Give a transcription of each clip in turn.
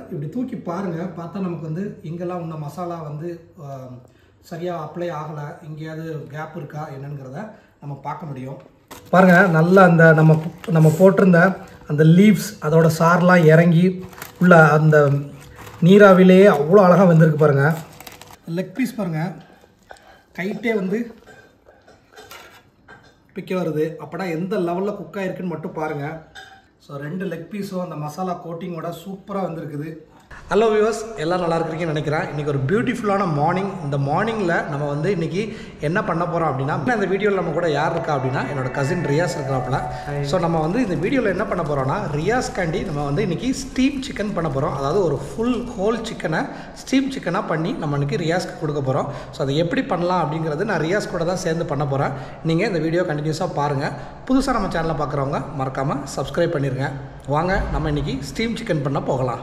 இப்படி தூக்கி பாருங்கள் பார்த்தா நமக்கு வந்து இங்கெல்லாம் உள்ள மசாலா வந்து சரியாக அப்ளை ஆகலை எங்கேயாவது கேப் இருக்கா என்னங்கிறத நம்ம பார்க்க முடியும் பாருங்கள் நல்லா அந்த நம்ம நம்ம போட்டிருந்த அந்த லீவ்ஸ் அதோட சார்லாம் இறங்கி உள்ள அந்த நீராவிலேயே அவ்வளோ அழகாக வந்திருக்கு பாருங்கள் லெக் பீஸ் பாருங்கள் கைட்டே வந்து பிக்க வருது அப்படா எந்த லெவலில் குக் ஆயிருக்குன்னு மட்டும் பாருங்கள் ஸோ ரெண்டு லெக் பீஸும் அந்த மசாலா கோட்டிங்கோட சூப்பராக வந்திருக்குது ஹலோ வியூவர்ஸ் எல்லாம் நல்லா இருக்கிறீங்கன்னு நினைக்கிறேன் இன்றைக்கி ஒரு பியூட்டிஃபுல்லான மார்னிங் இந்த மார்னிங்கில் நம்ம வந்து இன்றைக்கி என்ன பண்ண போகிறோம் அப்படின்னா இந்த வீடியோவில் நம்ம கூட யார் இருக்கா அப்படின்னா என்னோட கசின் ரியாஸ் இருக்கிறாப்புல ஸோ நம்ம வந்து இந்த வீடியோவில் என்ன பண்ண போகிறோம்னா ரியாஸ் காண்டி நம்ம வந்து இன்றைக்கி ஸ்டீம் சிக்கன் பண்ண போகிறோம் அதாவது ஒரு ஃபுல் ஹோல் சிக்கனை ஸ்டீம் சிக்கனாக பண்ணி நம்ம இன்றைக்கி ரியாஸ்க்கு கொடுக்க போகிறோம் ஸோ அதை எப்படி பண்ணலாம் அப்படிங்கிறது நான் ரியாஸ் கூட தான் சேர்ந்து பண்ண போகிறேன் நீங்கள் இந்த வீடியோ கண்டினியூஸாக பாருங்கள் புதுசாக நம்ம சேனலை பார்க்குறவங்க மறக்காமல் சப்ஸ்கிரைப் பண்ணிடுங்க வாங்க நம்ம இன்றைக்கி ஸ்டீம் சிக்கன் பண்ண போகலாம்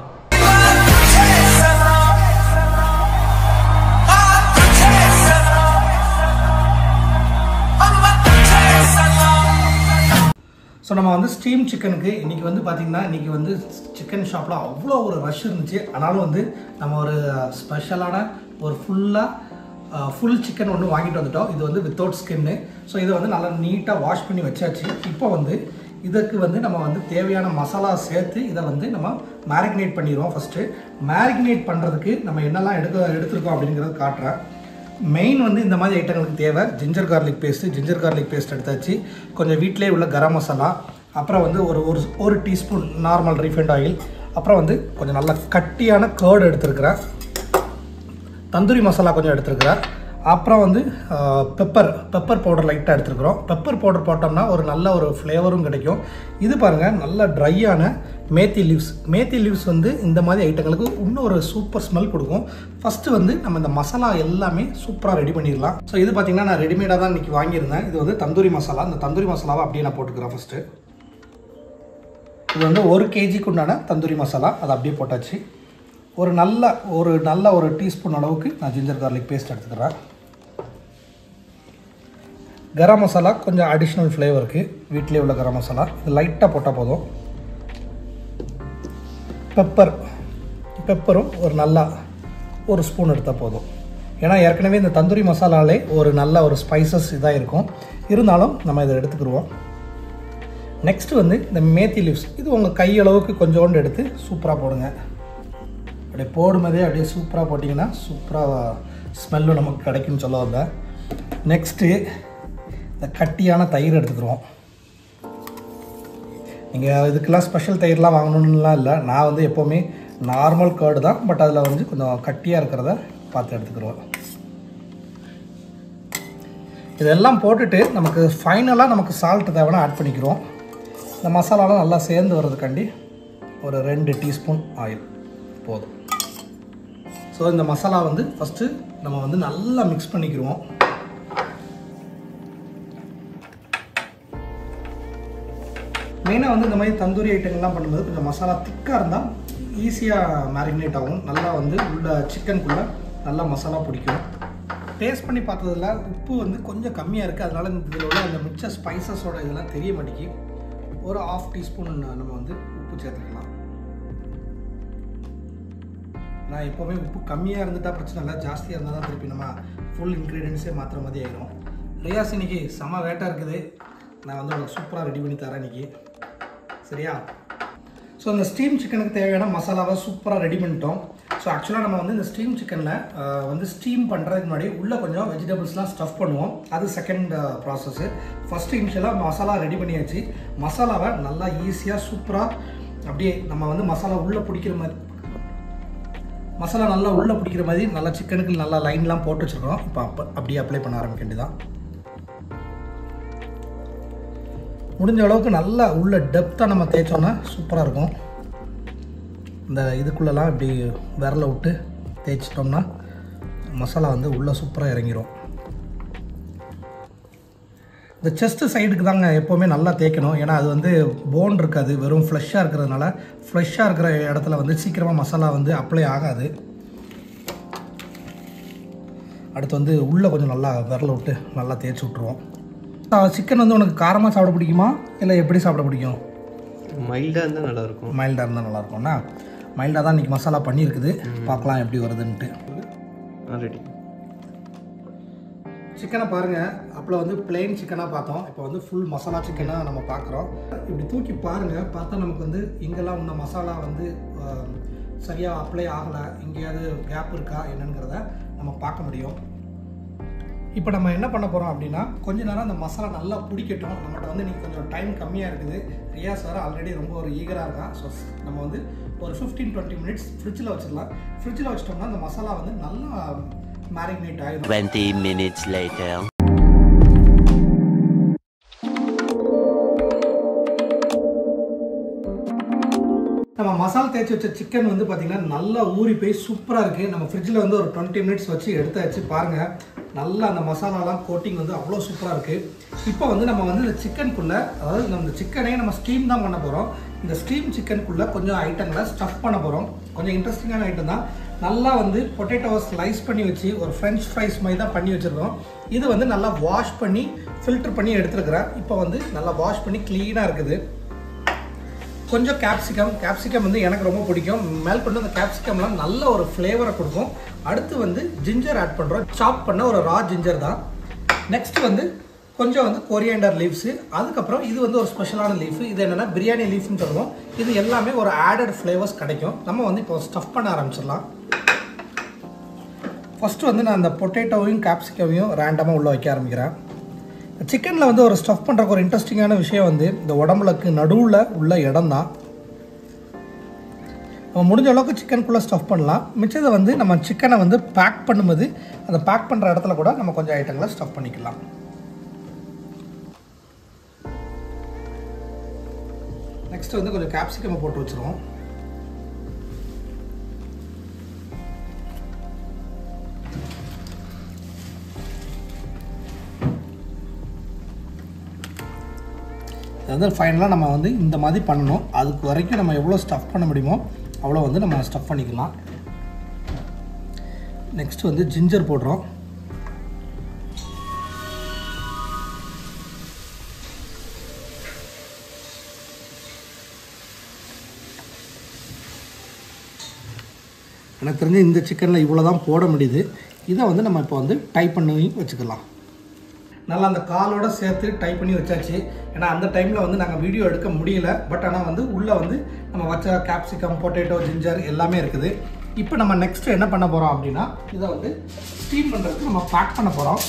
ஸோ நம்ம வந்து ஸ்டீம் சிக்கனுக்கு இன்றைக்கி வந்து பார்த்திங்கன்னா இன்றைக்கி வந்து சிக்கன் ஷாப்பில் அவ்வளோ ஒரு ரஷ் இருந்துச்சு ஆனாலும் வந்து நம்ம ஒரு ஸ்பெஷலான ஒரு ஃபுல்லாக ஃபுல் சிக்கன் ஒன்று வாங்கிட்டு வந்துட்டோம் இது வந்து வித்தவுட் ஸ்கின்னு ஸோ இதை வந்து நல்லா நீட்டாக வாஷ் பண்ணி வச்சாச்சு இப்போ வந்து இதுக்கு வந்து நம்ம வந்து தேவையான மசாலா சேர்த்து இதை வந்து நம்ம மேரிக்னேட் பண்ணிடுவோம் ஃபஸ்ட்டு மேரிக்னேட் பண்ணுறதுக்கு நம்ம என்னெல்லாம் எடுக்க எடுத்துருக்கோம் அப்படிங்கிறத காட்டுறேன் மெயின் வந்து இந்த மாதிரி ஐட்டங்களுக்கு தேவை ginger garlic paste ginger garlic paste எடுத்தாச்சு கொஞ்சம் வீட்டிலே உள்ள கரம் மசாலா அப்புறம் வந்து ஒரு ஒரு ஒரு டீஸ்பூன் நார்மல் ரீஃபைண்ட் ஆயில் அப்புறம் வந்து கொஞ்சம் நல்ல கட்டியான கேர்டு எடுத்துருக்கிறேன் தந்தூரி மசாலா கொஞ்சம் எடுத்துருக்கிறேன் அப்புறம் வந்து பெப்பர் பெப்பர் பவுடர் லைட்டாக எடுத்துருக்குறோம் பெப்பர் பவுடர் போட்டோம்னா ஒரு நல்ல ஒரு ஃப்ளேவரும் கிடைக்கும் இது பாருங்கள் நல்ல ட்ரையான மேத்தி லீவ்ஸ் மேத்தி லீவ்ஸ் வந்து இந்த மாதிரி ஐட்டங்களுக்கு இன்னும் ஒரு சூப்பர் ஸ்மெல் கொடுக்கும் ஃபஸ்ட்டு வந்து நம்ம இந்த மசாலா எல்லாமே சூப்பராக ரெடி பண்ணிடலாம் ஸோ இது பார்த்திங்கன்னா நான் ரெடிமேடாக தான் இன்றைக்கி வாங்கியிருந்தேன் இது வந்து தந்தூரி மசாலா இந்த தந்தூரி மசாலாவை அப்படியே நான் போட்டுக்கிறேன் ஃபஸ்ட்டு இது வந்து ஒரு கேஜிக்கு உண்டான தந்தூரி மசாலா அதை அப்படியே போட்டாச்சு ஒரு நல்ல ஒரு நல்ல ஒரு டீஸ்பூன் அளவுக்கு நான் ஜிஞ்சர் கார்லிக் பேஸ்ட் எடுத்துக்கிறேன் கரம் மசாலா கொஞ்சம் அடிஷ்னல் ஃப்ளேவருக்கு வீட்டிலே உள்ள கரம் மசாலா இது லைட்டாக போட்டால் போதும் பெப்பர் பெப்பரும் ஒரு நல்லா ஒரு ஸ்பூன் எடுத்தால் போதும் ஏன்னா ஏற்கனவே இந்த தந்தூரி மசாலாலே ஒரு நல்ல ஒரு ஸ்பைசஸ் இதாக இருக்கும் இருந்தாலும் நம்ம இதை எடுத்துக்கிடுவோம் நெக்ஸ்ட்டு வந்து இந்த மேத்தி லீவ்ஸ் இது உங்கள் கையளவுக்கு கொஞ்சோண்டு எடுத்து சூப்பராக போடுங்க அப்படியே போடும்போதே அப்படியே சூப்பராக போட்டிங்கன்னா சூப்பராக ஸ்மெல்லும் நமக்கு கிடைக்கும்னு சொல்ல வந்தேன் நெக்ஸ்ட்டு இந்த கட்டியான தயிர் எடுத்துக்கிறோம் நீங்கள் இதுக்கெல்லாம் ஸ்பெஷல் தயிர்லாம் வாங்கணுன்னுலாம் இல்லை நான் வந்து எப்போவுமே நார்மல் கேர்டு தான் பட் அதில் வந்து கொஞ்சம் கட்டியாக இருக்கிறத பார்த்து எடுத்துக்கிறோம் இதெல்லாம் போட்டுட்டு நமக்கு ஃபைனலாக நமக்கு சால்ட் தேவைன்னா ஆட் பண்ணிக்கிறோம் இந்த மசாலாலாம் நல்லா சேர்ந்து வர்றதுக்காண்டி ஒரு ரெண்டு டீஸ்பூன் ஆயில் போதும் ஸோ இந்த மசாலா வந்து ஃபஸ்ட்டு நம்ம வந்து நல்லா மிக்ஸ் பண்ணிக்கிடுவோம் மெயினாக வந்து இந்த மாதிரி தந்தூரி ஐட்டங்கள்லாம் பண்ணும்போது கொஞ்சம் மசாலா திக்காக இருந்தால் ஈஸியாக மேரினேட் ஆகும் நல்லா வந்து உள்ள சிக்கனுக்குள்ளே நல்லா மசாலா பிடிக்கும் டேஸ்ட் பண்ணி பார்த்ததில் உப்பு வந்து கொஞ்சம் கம்மியாக இருக்குது அதனால் இந்த இதில் உள்ள அந்த மிச்ச ஸ்பைசஸோட இதெல்லாம் தெரிய மாட்டேங்கி ஒரு ஆஃப் டீஸ்பூன் நம்ம வந்து உப்பு சேர்த்துக்கலாம் நான் எப்போவுமே உப்பு கம்மியாக இருந்துட்டா பிரச்சனை இல்லை ஜாஸ்தியாக இருந்தால் தான் திருப்பி நம்ம ஃபுல் இன்க்ரீடியன்ஸே மாற்றுற மாதிரி ஆயிடும் ரியாஸ் இன்னைக்கு செம்ம வேட்டாக இருக்குது நான் வந்து உங்களுக்கு சூப்பராக ரெடி பண்ணி தரேன் இன்னைக்கு சரியா ஸோ இந்த ஸ்டீம் சிக்கனுக்கு தேவையான மசாலாவை சூப்பராக ரெடி பண்ணிட்டோம் ஸோ ஆக்சுவலாக நம்ம வந்து இந்த ஸ்டீம் சிக்கனில் வந்து ஸ்டீம் பண்ணுறதுக்கு முன்னாடி உள்ளே கொஞ்சம் வெஜிடபிள்ஸ்லாம் ஸ்டஃப் பண்ணுவோம் அது செகண்ட் ப்ராசஸ்ஸு ஃபஸ்ட்டு இனிஷியலாக மசாலா ரெடி பண்ணியாச்சு மசாலாவை நல்லா ஈஸியாக சூப்பராக அப்படியே நம்ம வந்து மசாலா உள்ளே பிடிக்கிற மாதிரி மசாலா நல்லா உள்ளே பிடிக்கிற மாதிரி நல்லா சிக்கனுக்கு நல்லா லைன்லாம் போட்டு வச்சுருக்கோம் இப்போ அப்போ அப்படியே அப்ளை பண்ண ஆரம்பிக்க வேண்டியதான் முடிஞ்ச அளவுக்கு நல்லா உள்ள டெப்த்தாக நம்ம தேய்ச்சோன்னா சூப்பராக இருக்கும் இந்த இதுக்குள்ளெல்லாம் இப்படி விரல விட்டு தேய்ச்சிட்டோம்னா மசாலா வந்து உள்ளே சூப்பராக இறங்கிரும் இந்த செஸ்ட்டு சைடுக்கு தாங்க எப்போவுமே நல்லா தேய்க்கணும் ஏன்னா அது வந்து போன் இருக்காது வெறும் ஃப்ளஷ்ஷாக இருக்கிறதுனால ஃப்ளஷ்ஷாக இருக்கிற இடத்துல வந்து சீக்கிரமாக மசாலா வந்து அப்ளை ஆகாது அடுத்து வந்து உள்ளே கொஞ்சம் நல்லா விரல விட்டு நல்லா தேய்ச்சி விட்ருவோம் சிக்கன் வந்து உனக்கு காரமாக சாப்பிட பிடிக்குமா இல்லை எப்படி சாப்பிட பிடிக்கும் மைல்டாக இருந்தால் நல்லாயிருக்கும் மைல்டாக இருந்தால் நல்லாயிருக்கும்னா மைல்டாக தான் இன்றைக்கி மசாலா பண்ணியிருக்குது பார்க்கலாம் எப்படி வருதுன்ட்டு ரெடி சிக்கனை பாருங்கள் அப்போ வந்து பிளெயின் சிக்கனாக பார்த்தோம் இப்போ வந்து ஃபுல் மசாலா சிக்கனாக நம்ம பார்க்குறோம் இப்படி தூக்கி பாருங்கள் பார்த்தா நமக்கு வந்து இங்கெல்லாம் உள்ள மசாலா வந்து சரியாக அப்ளை ஆகலை எங்கேயாவது கேப் இருக்கா என்னங்கிறத நம்ம பார்க்க முடியும் இப்போ நம்ம என்ன பண்ண போகிறோம் அப்படின்னா கொஞ்ச நேரம் அந்த மசாலா நல்லா பிடிக்கட்டும் நம்மகிட்ட வந்து இன்றைக்கி கொஞ்சம் டைம் கம்மியாக இருக்குது ரியாஸ் வேறு ஆல்ரெடி ரொம்ப ஒரு ஈகராக இருக்கான் ஸோ நம்ம வந்து ஒரு ஃபிஃப்டீன் டுவெண்ட்டி மினிட்ஸ் ஃப்ரிட்ஜில் வச்சிடலாம் ஃப்ரிட்ஜில் வச்சிட்டோம்னா அந்த மசாலா வந்து நல்லா மேரினேட் ஆகிடும் 20 minutes later. நம்ம மசாலா தேய்ச்சி வச்ச சிக்கன் வந்து பார்த்தீங்கன்னா நல்லா ஊறி போய் சூப்பராக இருக்குது நம்ம ஃப்ரிட்ஜில் வந்து ஒரு டுவெண்ட்டி மினிட்ஸ் வச்சு எடுத்தாச்சு பாருங்கள் நல்லா அந்த மசாலாலாம் கோட்டிங் வந்து அவ்வளோ சூப்பராக இருக்குது இப்போ வந்து நம்ம வந்து இந்த சிக்கனுக்குள்ளே அதாவது நம்ம இந்த சிக்கனே நம்ம ஸ்டீம் தான் பண்ண போகிறோம் இந்த ஸ்டீம் சிக்கனுக்குள்ளே கொஞ்சம் ஐட்டங்களை ஸ்டஃப் பண்ண போகிறோம் கொஞ்சம் இன்ட்ரெஸ்டிங்கான ஐட்டம் தான் நல்லா வந்து பொட்டேட்டோவை ஸ்லைஸ் பண்ணி வச்சு ஒரு ஃப்ரெஞ்ச் ஃப்ரைஸ் மாதிரி தான் பண்ணி வச்சுருக்கோம் இது வந்து நல்லா வாஷ் பண்ணி ஃபில்டர் பண்ணி எடுத்துருக்கிறேன் இப்போ வந்து நல்லா வாஷ் பண்ணி க்ளீனாக இருக்குது கொஞ்சம் கேப்சிகம் கேப்சிகம் வந்து எனக்கு ரொம்ப பிடிக்கும் மேல் கொண்டு அந்த கேப்சிகம்லாம் நல்ல ஒரு ஃப்ளேவரை கொடுக்கும் அடுத்து வந்து ஜிஞ்சர் ஆட் பண்ணுறோம் சாப் பண்ண ஒரு ரா ஜிஞ்சர் தான் நெக்ஸ்ட் வந்து கொஞ்சம் வந்து கொரியாண்டர் லீவ்ஸு அதுக்கப்புறம் இது வந்து ஒரு ஸ்பெஷலான லீஃப் இது என்னென்னா பிரியாணி லீஃப்னு சொல்லுவோம் இது எல்லாமே ஒரு ஆடட் ஃப்ளேவர்ஸ் கிடைக்கும் நம்ம வந்து இப்போ ஸ்டஃப் பண்ண ஆரம்பிச்சிடலாம் ஃபஸ்ட்டு வந்து நான் அந்த பொட்டேட்டோவையும் கேப்சிகமையும் ரேண்டமாக உள்ளே வைக்க ஆரம்பிக்கிறேன் சிக்கனில் வந்து ஒரு ஸ்டஃப் பண்ணுறக்கு ஒரு இன்ட்ரெஸ்டிங்கான விஷயம் வந்து இந்த உடம்புலக்கு நடுவில் உள்ள இடம் தான் நம்ம முடிஞ்ச அளவுக்கு சிக்கனுக்குள்ளே ஸ்டஃப் பண்ணலாம் மிச்சத்தை வந்து நம்ம சிக்கனை வந்து பேக் பண்ணும்போது அந்த பேக் பண்ணுற இடத்துல கூட நம்ம கொஞ்சம் ஐட்டங்களை ஸ்டஃப் பண்ணிக்கலாம் நெக்ஸ்ட் வந்து கொஞ்சம் கேப்சிகம் போட்டு வச்சுருவோம் அது வந்து ஃபைனலாக நம்ம வந்து இந்த மாதிரி பண்ணணும் அதுக்கு வரைக்கும் நம்ம எவ்வளோ ஸ்டஃப் பண்ண முடியுமோ அவ்வளோ வந்து நம்ம ஸ்டஃப் பண்ணிக்கலாம் நெக்ஸ்ட் வந்து ஜிஞ்சர் போடுறோம் எனக்கு தெரிஞ்சு இந்த சிக்கனில் இவ்வளோ தான் போட முடியுது இதை வந்து நம்ம இப்போ வந்து டைப் பண்ணி வச்சுக்கலாம் நல்லா அந்த காலோட சேர்த்து டைப் பண்ணி வச்சாச்சு ஏன்னா அந்த டைமில் வந்து நாங்கள் வீடியோ எடுக்க முடியல பட் ஆனால் வந்து உள்ளே வந்து நம்ம வச்ச கேப்சிகம் பொட்டேட்டோ ஜிஞ்சர் எல்லாமே இருக்குது இப்போ நம்ம நெக்ஸ்ட் என்ன பண்ண போகிறோம் அப்படின்னா இதை வந்து ஸ்டீம் பண்ணுறதுக்கு நம்ம பேக் பண்ண போகிறோம்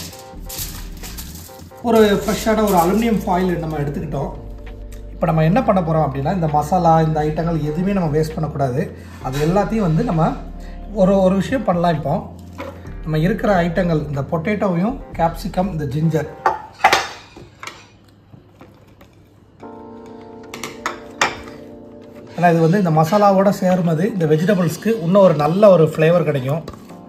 ஒரு ஃப்ரெஷ்ஷான ஒரு அலுமினியம் ஃபாயில் நம்ம எடுத்துக்கிட்டோம் இப்போ நம்ம என்ன பண்ண போகிறோம் அப்படின்னா இந்த மசாலா இந்த ஐட்டங்கள் எதுவுமே நம்ம வேஸ்ட் பண்ணக்கூடாது அது எல்லாத்தையும் வந்து நம்ம ஒரு ஒரு விஷயம் பண்ணலாம் இப்போ நம்ம இருக்கிற ஐட்டங்கள் இந்த பொட்டேட்டோவையும் கேப்சிகம் இந்த ஜிஞ்சர் ஏன்னா இது வந்து இந்த மசாலாவோட சேரும்போது இந்த வெஜிடபிள்ஸ்க்கு இன்னும் ஒரு நல்ல ஒரு ஃப்ளேவர் கிடைக்கும்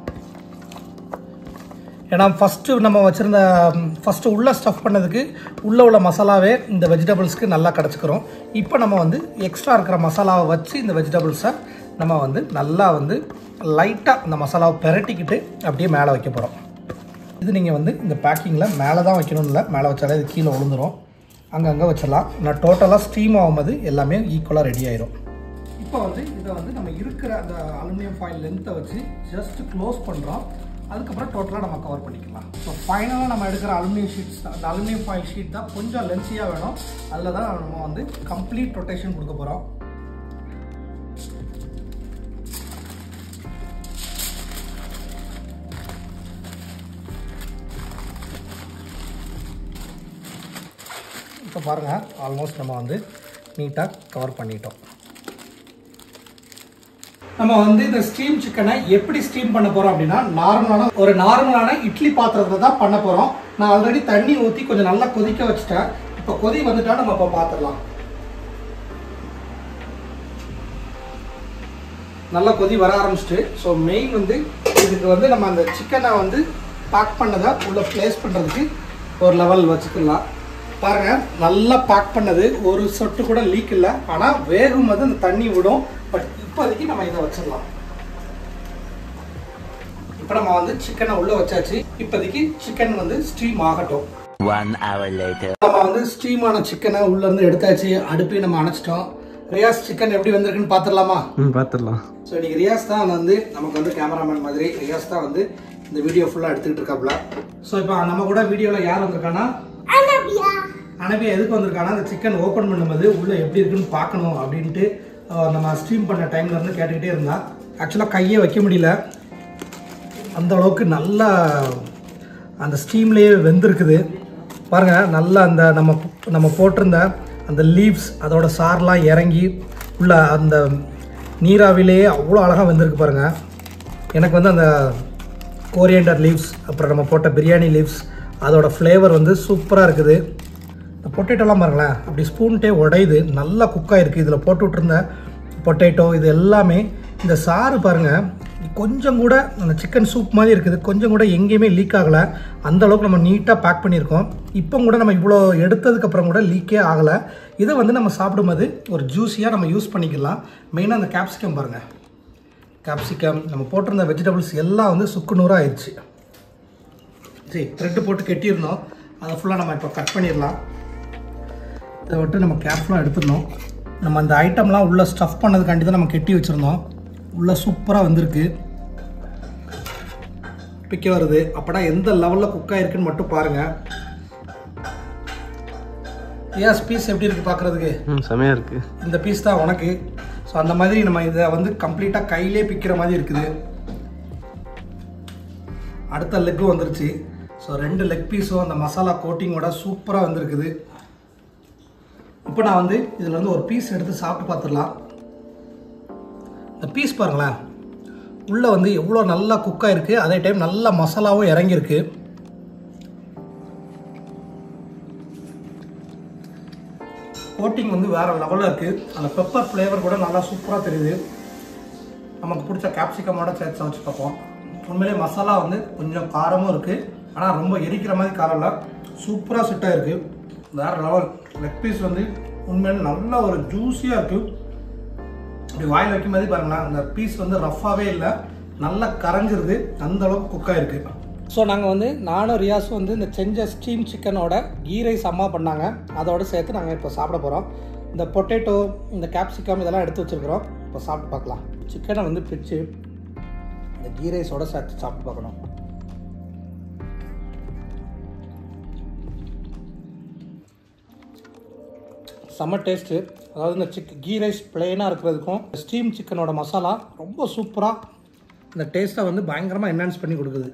ஏன்னா ஃபஸ்ட்டு நம்ம வச்சுருந்த ஃபஸ்ட்டு உள்ளே ஸ்டஃப் பண்ணதுக்கு உள்ளே உள்ள மசாலாவே இந்த வெஜிடபிள்ஸ்க்கு நல்லா கிடச்சிக்கிறோம் இப்போ நம்ம வந்து எக்ஸ்ட்ரா இருக்கிற மசாலாவை வச்சு இந்த வெஜிடபிள்ஸை நம்ம வந்து நல்லா வந்து லைட்டாக இந்த மசாலாவை பெரட்டிக்கிட்டு அப்படியே மேலே வைக்க போகிறோம் இது நீங்கள் வந்து இந்த பேக்கிங்கில் மேலே தான் வைக்கணும்னு இல்லை மேலே வச்சாலே இது கீழே விழுந்துரும் அங்கங்கே வச்சிடலாம் நான் டோட்டலாக ஸ்டீம் ஆகும்போது எல்லாமே ஈக்குவலாக ரெடி ஆயிரும் இப்போ வந்து இதை வந்து நம்ம இருக்கிற அந்த அலுமினியம் ஃபாயில் லென்த்தை வச்சு ஜஸ்ட் க்ளோஸ் பண்ணுறோம் அதுக்கப்புறம் டோட்டலாக நம்ம கவர் பண்ணிக்கலாம் ஸோ ஃபைனலாக நம்ம எடுக்கிற அலுமினியம் ஷீட்ஸ் அந்த அலுமினியம் ஃபாயில் ஷீட் தான் கொஞ்சம் லென்சியாக வேணும் அதில் தான் நம்ம வந்து கம்ப்ளீட் ரொட்டேஷன் கொடுக்க போகிறோம் இப்போ பாருங்கள் ஆல்மோஸ்ட் நம்ம வந்து நீட்டாக கவர் பண்ணிட்டோம் நம்ம வந்து இந்த ஸ்டீம் சிக்கனை எப்படி ஸ்டீம் பண்ண போறோம் அப்படின்னா நார்மலான ஒரு நார்மலான இட்லி பாத்திரத்துல தான் பண்ண போறோம் நான் ஆல்ரெடி தண்ணி ஊற்றி கொஞ்சம் நல்லா கொதிக்க வச்சுட்டேன் இப்போ கொதி வந்துட்டா நம்ம இப்போ பார்த்துடலாம் நல்லா கொதி வர ஆரம்பிச்சிட்டு ஸோ மெயின் வந்து இதுக்கு வந்து நம்ம அந்த சிக்கனை வந்து பேக் பண்ணதை உள்ள ப்ளேஸ் பண்ணுறதுக்கு ஒரு லெவல் வச்சுக்கலாம் பாருங்க நல்லா பேக் பண்ணது ஒரு சொட்டு கூட லீக் இல்லை ஆனால் வேகும் போது அந்த தண்ணி விடும் பட் இப்போதைக்கு நம்ம இதை வச்சிடலாம் இப்போ நம்ம வந்து சிக்கனை உள்ள வச்சாச்சு இப்போதைக்கு சிக்கன் வந்து ஸ்டீம் ஆகட்டும் One hour later. நம்ம வந்து ஸ்டீமான சிக்கனை உள்ள இருந்து எடுத்தாச்சு அடுப்பையும் நம்ம அணைச்சிட்டோம் ரியாஸ் சிக்கன் எப்படி வந்திருக்குன்னு பார்த்துடலாமா ம் பார்த்துடலாம் ஸோ இன்னைக்கு ரியாஸ் தான் வந்து நமக்கு வந்து கேமராமேன் மாதிரி ரியாஸ் தான் வந்து இந்த வீடியோ ஃபுல்லாக எடுத்துக்கிட்டு இருக்காப்ல ஸோ இப்போ நம்ம கூட வீடியோவில் யார் வந்திருக்கானா அனபியா எதுக்கு வந்திருக்கானா அந்த சிக்கன் ஓப்பன் பண்ணும்போது உள்ளே எப்படி இருக்குன்னு பார்க்கணும் அப்படின்ட்டு அஹ், நம்ம ஸ்ட்ரீம் பண்ண டைம்ல இருந்து கேட்டுக்கிட்டே இருந்தா ஆக்சுவலாக கையே வைக்க முடியல அந்த அளவுக்கு நல்லா அந்த ஸ்டீம்லேயே வெந்திருக்குது பாருங்க நல்லா அந்த நம்ம நம்ம போட்டிருந்த அந்த லீவ்ஸ் அதோட சார்லாம் இறங்கி உள்ள அந்த நீராவிலேயே அவ்வளோ அழகாக வெந்திருக்கு பாருங்க எனக்கு வந்து அந்த கோரியண்டர் லீவ்ஸ் அப்புறம் நம்ம போட்ட பிரியாணி லீவ்ஸ் அதோட ஃப்ளேவர் வந்து சூப்பராக இருக்குது இந்த பொட்டேட்டோலாம் பாருங்களேன் அப்படி ஸ்பூன்ட்டே உடையுது நல்லா குக் ஆகிருக்கு இதில் போட்டு விட்ருந்த பொட்டேட்டோ இது எல்லாமே இந்த சாறு பாருங்கள் கொஞ்சம் கூட அந்த சிக்கன் சூப் மாதிரி இருக்குது கொஞ்சம் கூட எங்கேயுமே லீக் ஆகலை அந்த அளவுக்கு நம்ம நீட்டாக பேக் பண்ணியிருக்கோம் இப்போ கூட நம்ம இவ்வளோ எடுத்ததுக்கப்புறம் கூட லீக்கே ஆகலை இதை வந்து நம்ம சாப்பிடும்போது ஒரு ஜூஸியாக நம்ம யூஸ் பண்ணிக்கலாம் மெயினாக அந்த கேப்சிகம் பாருங்கள் கேப்சிகம் நம்ம போட்டிருந்த வெஜிடபிள்ஸ் எல்லாம் வந்து சுக்கு நூறாக ஆயிடுச்சு சரி த்ரெட்டு போட்டு கெட்டியிருந்தோம் அதை ஃபுல்லாக நம்ம இப்போ கட் பண்ணிடலாம் இதை விட்டு நம்ம கேர்ஃபுல்லாக எடுத்துடணும் நம்ம அந்த ஐட்டம்லாம் உள்ளே ஸ்டஃப் பண்ணதுக்காண்டி தான் நம்ம கெட்டி வச்சுருந்தோம் உள்ளே சூப்பராக வந்திருக்கு பிக்க வருது அப்படா எந்த லெவலில் குக் ஆயிருக்குன்னு மட்டும் பாருங்கள் ஏஸ் பீஸ் எப்படி இருக்குது பார்க்குறதுக்கு ம் செமையாக இருக்குது இந்த பீஸ் தான் உனக்கு ஸோ அந்த மாதிரி நம்ம இதை வந்து கம்ப்ளீட்டாக கையிலே பிக்கிற மாதிரி இருக்குது அடுத்த லெக்கும் வந்துருச்சு ஸோ ரெண்டு லெக் பீஸும் அந்த மசாலா கோட்டிங்கோட சூப்பராக வந்திருக்குது இப்போ நான் வந்து இதில் இருந்து ஒரு பீஸ் எடுத்து சாப்பிட்டு பார்த்துடலாம் இந்த பீஸ் பாருங்களேன் உள்ளே வந்து எவ்வளோ நல்லா குக் ஆயிருக்கு அதே டைம் நல்ல மசாலாவும் இறங்கியிருக்கு கோட்டிங் வந்து வேற லெவலில் இருக்குது அந்த பெப்பர் ஃப்ளேவர் கூட நல்லா சூப்பராக தெரியுது நமக்கு பிடிச்ச கேப்சிகமோட சேர்த்து வச்சு பார்ப்போம் உண்மையிலே மசாலா வந்து கொஞ்சம் காரமும் இருக்குது ஆனால் ரொம்ப எரிக்கிற மாதிரி காரம் இல்லை சூப்பராக செட்டாக இருக்குது வேற லெவல் லெக் பீஸ் வந்து உண்மையிலே நல்ல ஒரு ஜூஸியாக இருக்குது அப்படி வாயில் வைக்கும் போதே பாருங்களேன் அந்த பீஸ் வந்து ரஃப்பாகவே இல்லை நல்லா கரைஞ்சிருது அந்த அளவுக்கு குக் ஆயிருக்கு ஸோ நாங்கள் வந்து நானும் ரியாஸும் வந்து இந்த செஞ்ச ஸ்டீம் சிக்கனோட கீ ரைஸ் அம்மா பண்ணாங்க அதோட சேர்த்து நாங்கள் இப்போ சாப்பிட போகிறோம் இந்த பொட்டேட்டோ இந்த கேப்சிகம் இதெல்லாம் எடுத்து வச்சுருக்குறோம் இப்போ சாப்பிட்டு பார்க்கலாம் சிக்கனை வந்து பிரித்து இந்த கீ ரைஸோட சேர்த்து சாப்பிட்டு பார்க்கணும் செம்ம டேஸ்ட்டு அதாவது இந்த சிக் கீ ரைஸ் பிளெயினாக இருக்கிறதுக்கும் ஸ்டீம் சிக்கனோட மசாலா ரொம்ப சூப்பராக இந்த டேஸ்ட்டை வந்து பயங்கரமாக என்ஹான்ஸ் பண்ணி கொடுக்குது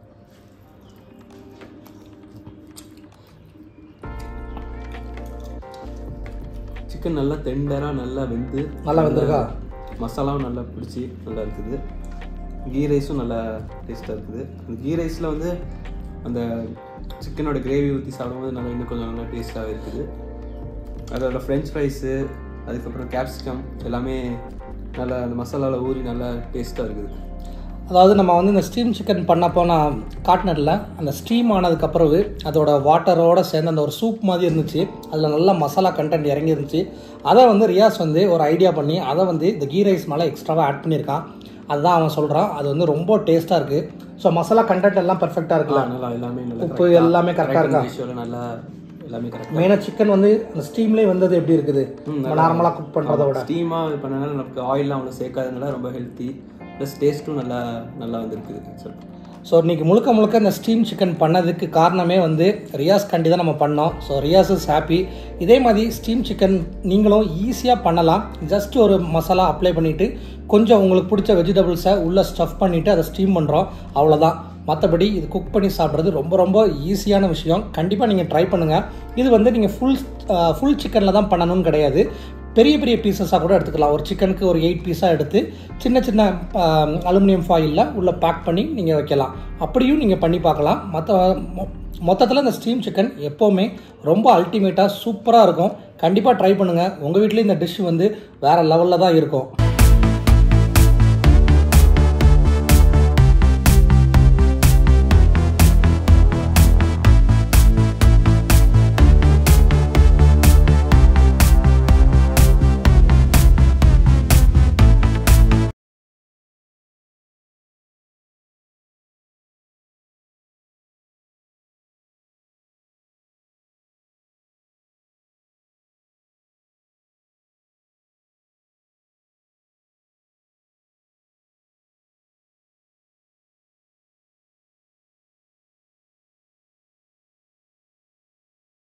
சிக்கன் நல்லா டெண்டராக நல்லா வெந்து நல்லா வெந்திருக்கா? மசாலாவும் நல்லா பிடிச்சி நல்லா இருக்குது கீ ரைஸும் நல்லா டேஸ்ட்டாக இருக்குது அந்த கீ ரைஸில் வந்து அந்த சிக்கனோட கிரேவி ஊற்றி சாப்பிடும்போது நல்லா இன்னும் கொஞ்சம் நல்லா டேஸ்ட்டாக இருக்குது அதோட ஃப்ரெஞ்ச் ஃப்ரைஸு அதுக்கப்புறம் கேப்சிகம் எல்லாமே நல்லா அந்த மசாலாவில் ஊறி நல்லா டேஸ்ட்டாக இருக்குது அதாவது நம்ம வந்து இந்த ஸ்டீம் சிக்கன் பண்ணப்போ நான் காட்டினதில் அந்த ஸ்டீம் ஆனதுக்கு பிறகு அதோட வாட்டரோட சேர்ந்து அந்த ஒரு சூப் மாதிரி இருந்துச்சு அதில் நல்லா மசாலா கண்டென்ட் இறங்கி இருந்துச்சு அதை வந்து ரியாஸ் வந்து ஒரு ஐடியா பண்ணி அதை வந்து இந்த கீ ரைஸ் மேலே எக்ஸ்ட்ராவாக ஆட் பண்ணியிருக்கான் அதுதான் அவன் சொல்கிறான் அது வந்து ரொம்ப டேஸ்ட்டாக இருக்குது ஸோ மசாலா கண்டென்ட் எல்லாம் பர்ஃபெக்டாக இருக்குல்ல நல்லா எல்லாமே நல்லா உப்பு எல்லாமே correct ஆ இருக்கா? ரேஷியோவில் நல்லா எல்லாமே கரெக்டாக மெயினாக சிக்கன் வந்து அந்த ஸ்டீம்லேயே வந்தது எப்படி இருக்குது நம்ம நார்மலாக குக் பண்ணுறத விட ஸ்டீமாக பண்ணனால நமக்கு ஆயிலாம் அவ்வளோ சேர்க்காதனால ரொம்ப ஹெல்த்தி ப்ளஸ் டேஸ்ட்டும் நல்லா நல்லா வந்திருக்குது ஆக்சுவலாக ஸோ இன்னைக்கு முழுக்க முழுக்க இந்த ஸ்டீம் சிக்கன் பண்ணதுக்கு காரணமே வந்து ரியாஸ் கண்டி தான் நம்ம பண்ணோம் ஸோ ரியாஸ் இஸ் ஹாப்பி இதே மாதிரி ஸ்டீம் சிக்கன் நீங்களும் ஈஸியாக பண்ணலாம் ஜஸ்ட் ஒரு மசாலா அப்ளை பண்ணிவிட்டு கொஞ்சம் உங்களுக்கு பிடிச்ச வெஜிடபிள்ஸை உள்ளே ஸ்டஃப் பண்ணிவிட்டு அதை ஸ்டீம் பண்ணுறோம் அவ்வளோதான் மற்றபடி இது குக் பண்ணி சாப்பிட்றது ரொம்ப ரொம்ப ஈஸியான விஷயம் கண்டிப்பாக நீங்கள் ட்ரை பண்ணுங்கள் இது வந்து நீங்கள் ஃபுல் ஃபுல் சிக்கனில் தான் பண்ணணும்னு கிடையாது பெரிய பெரிய பீசஸாக கூட எடுத்துக்கலாம் ஒரு சிக்கனுக்கு ஒரு எயிட் பீஸாக எடுத்து சின்ன சின்ன அலுமினியம் ஃபாயிலில் உள்ளே பேக் பண்ணி நீங்கள் வைக்கலாம் அப்படியும் நீங்கள் பண்ணி பார்க்கலாம் மற்ற மொத்தத்தில் இந்த ஸ்டீம் சிக்கன் எப்போவுமே ரொம்ப அல்டிமேட்டாக சூப்பராக இருக்கும் கண்டிப்பாக ட்ரை பண்ணுங்கள் உங்கள் வீட்லேயும் இந்த டிஷ் வந்து வேறு லெவலில் தான் இருக்கும்